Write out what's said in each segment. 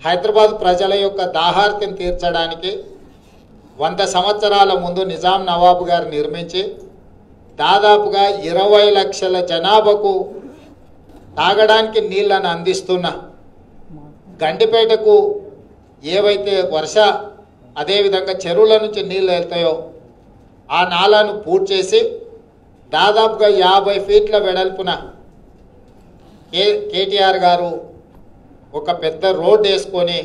హైదరాబాద్ ప్రజల యొక్క దాహార్తిని తీర్చడానికి వంద సంవత్సరాల ముందు నిజాం నవాబు గారు నిర్మించి దాదాపుగా ఇరవై లక్షల జనాభాకు తాగడానికి నీళ్లను అందిస్తున్న గండిపేటకు ఏవైతే వర్ష అదేవిధంగా చెరువుల నుంచి నీళ్ళు వెళ్తాయో ఆ నాలాను పూర్తి చేసి దాదాపుగా యాభై ఫీట్ల వెడల్పున కే కేటీఆర్ గారు ఒక పెద్ద రోడ్ వేసుకొని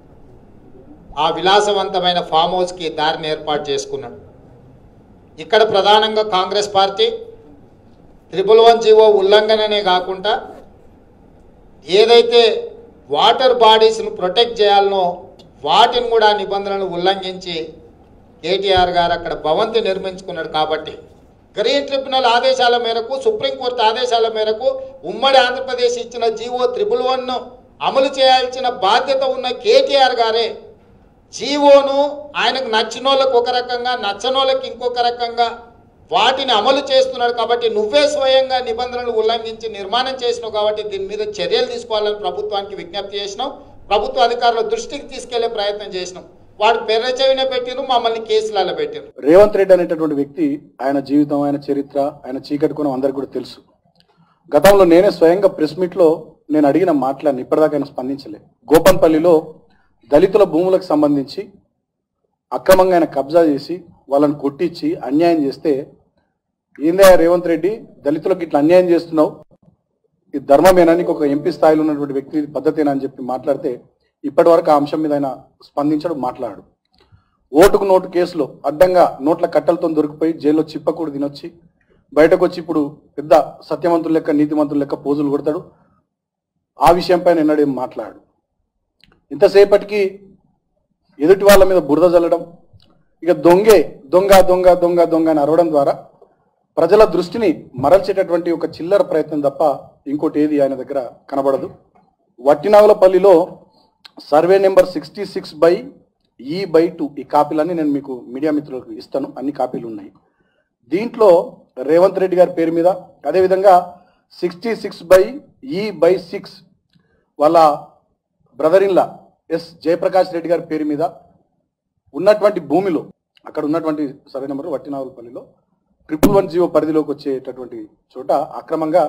ఆ విలాసవంతమైన ఫామ్ హౌస్కి దారిని ఏర్పాటు చేసుకున్నాడు ఇక్కడ ప్రధానంగా Congress party triple one G O ఉల్లంఘననే కాకుండా ఏదైతే వాటర్ బాడీస్ను ప్రొటెక్ట్ చేయాలనో వాటిని కూడా నిబంధనలు ఉల్లంఘించి కేటీఆర్ గారు అక్కడ భవంతి నిర్మించుకున్నాడు కాబట్టి గ్రీన్ ట్రిబ్యునల్ ఆదేశాల మేరకు సుప్రీంకోర్టు ఆదేశాల మేరకు ఉమ్మడి ఆంధ్రప్రదేశ్ ఇచ్చిన జీవో త్రిపుల్ వన్ను అమలు చేయాల్సిన బాధ్యత ఉన్న కేటీఆర్ గారే జీవోను ఆయనకు నచ్చిన వాళ్ళకి ఒక రకంగా నచ్చని వాళ్ళకి ఇంకొక రకంగా వాటిని అమలు చేస్తున్నాడు కాబట్టి నువ్వే స్వయంగా నిబంధనలు ఉల్లంఘించి నిర్మాణం చేసినావు కాబట్టి దీని మీద చర్యలు తీసుకోవాలని ప్రభుత్వానికి విజ్ఞప్తి చేసినాం ప్రభుత్వ అధికారుల దృష్టికి తీసుకెళ్లే ప్రయత్నం చేసినాం వాడు పెర్రచెవిన పెట్టిరు మమ్మల్ని కేసులలో పెట్టిరు రేవంత్ రెడ్డి అనేటటువంటి వ్యక్తి ఆయన జీవితం ఆయన చరిత్ర ఆయన చీకటి కోణం అందరికి కూడా తెలుసు గతంలో నేనే స్వయంగా ప్రెస్ మీట్ లో నేను అడిగిన మాట్లాడిన ఇప్పటిదాకా ఆయన స్పందించలే గోపన్పల్లిలో దళితుల భూములకు సంబంధించి అక్రమంగా ఆయన కబ్జా చేసి వాళ్ళని కొట్టించి అన్యాయం చేస్తే ఏందే రేవంత్ రెడ్డి దళితులకు ఇట్లా అన్యాయం చేస్తున్నావు ఇది ధర్మమేనా నీకు ఒక ఎంపీ స్థాయిలో ఉన్నటువంటి వ్యక్తి ఇది పద్ధతేనా అని చెప్పి మాట్లాడితే ఇప్పటి వరకు ఆ అంశం మీద ఆయన స్పందించడు మాట్లాడు ఓటుకు నోటు కేసులో అడ్డంగా నోట్ల కట్టలతో దొరికిపోయి జైల్లో చిప్పకూడు తినొచ్చి బయటకు వచ్చి ఇప్పుడు పెద్ద సత్యవంతుల లెక్క నీతిమంతుల లెక్క పోజులు కొడతాడు ఆ విషయంపై నిన్నడేం మాట్లాడు ఇంతసేపటికి ఎదుటి వాళ్ళ మీద బురద చల్లడం ఇక దొంగే దొంగ దొంగ దొంగ దొంగ అని అరవడం ద్వారా ప్రజల దృష్టిని మరల్చేటటువంటి ఒక చిల్లర ప్రయత్నం తప్ప ఇంకోటి ఏది ఆయన దగ్గర కనబడదు వట్టినాగులపల్లిలో survey number sixty six by E by two ఈ కాపీలన్నీ నేను మీకు మీడియా మిత్రులకు ఇస్తాను అన్ని కాపీలు ఉన్నాయి దీంట్లో రేవంత్ రెడ్డి గారి పేరు మీద అదేవిధంగా sixty six by E by six వాళ్ళ brother in law S Jayaprakash Reddy గారి పేరు మీద ఉన్నటువంటి భూమిలో అక్కడ ఉన్నటువంటి సర్వే నెంబర్ వట్టినాగులపల్లిలో ట్రిపుల్ వన్ జీవో పరిధిలోకి వచ్చేటటువంటి చోట అక్రమంగా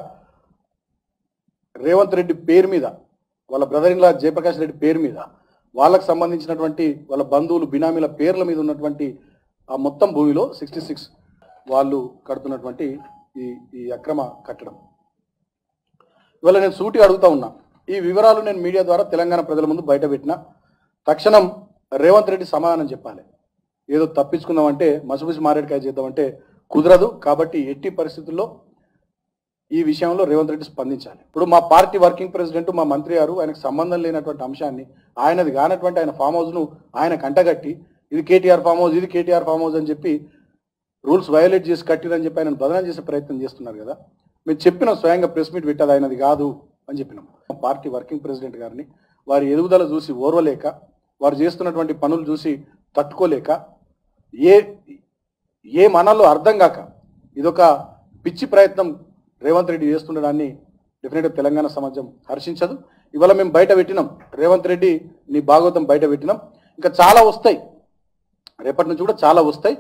రేవంత్ రెడ్డి పేరు మీద వాళ్ళ బ్రదర్ ఇన్లా జయప్రకాష్ రెడ్డి పేరు మీద వాళ్ళకు సంబంధించినటువంటి వాళ్ళ బంధువులు బినామీల పేర్ల మీద ఉన్నటువంటి ఆ మొత్తం భూమిలో సిక్స్టీ సిక్స్ వాళ్ళు కడుతున్నటువంటి ఈ ఈ అక్రమ కట్టడం ఇవాళ నేను సూటి అడుగుతా ఉన్నా ఈ వివరాలు నేను మీడియా ద్వారా తెలంగాణ ప్రజల ముందు బయట పెట్టిన తక్షణం రేవంత్ రెడ్డి సమాధానం చెప్పాలి ఏదో తప్పించుకుందామంటే మసబుసి మారేడుకాయ చేద్దామంటే కుదరదు కాబట్టి ఎట్టి పరిస్థితుల్లో ఈ విషయంలో రేవంత్ రెడ్డి స్పందించాలి ఇప్పుడు మా పార్టీ వర్కింగ్ ప్రెసిడెంట్ మా మంత్రి గారు ఆయనకు సంబంధం లేనటువంటి అంశాన్ని ఆయనది కానటువంటి ఆయన ఫామ్ హౌస్ను ఆయన కంటగట్టి ఇది కేటీఆర్ ఫామ్ హౌస్ ఇది కేటీఆర్ ఫామ్ హౌస్ అని చెప్పి రూల్స్ వయోలేట్ చేసి కట్టిరని చెప్పి ఆయన బదనాం చేసే ప్రయత్నం చేస్తున్నారు కదా మేము చెప్పినాం స్వయంగా ప్రెస్ మీట్ పెట్టదు ఆయనది కాదు అని చెప్పినాం మా పార్టీ వర్కింగ్ ప్రెసిడెంట్ గారిని వారి ఎదుగుదల చూసి ఓర్వలేక వారు చేస్తున్నటువంటి పనులు చూసి తట్టుకోలేక ఏ ఏ మనలో అర్థం కాక ఇదొక పిచ్చి ప్రయత్నం రేవంత్ రెడ్డి చేస్తుండడాన్ని డెఫినెట్గా తెలంగాణ సమాజం హర్షించదు ఇవాళ మేము బయట పెట్టినాం రేవంత్ రెడ్డి నీ భాగవతం బయట పెట్టినాం ఇంకా చాలా వస్తాయి రేపటి నుంచి కూడా చాలా వస్తాయి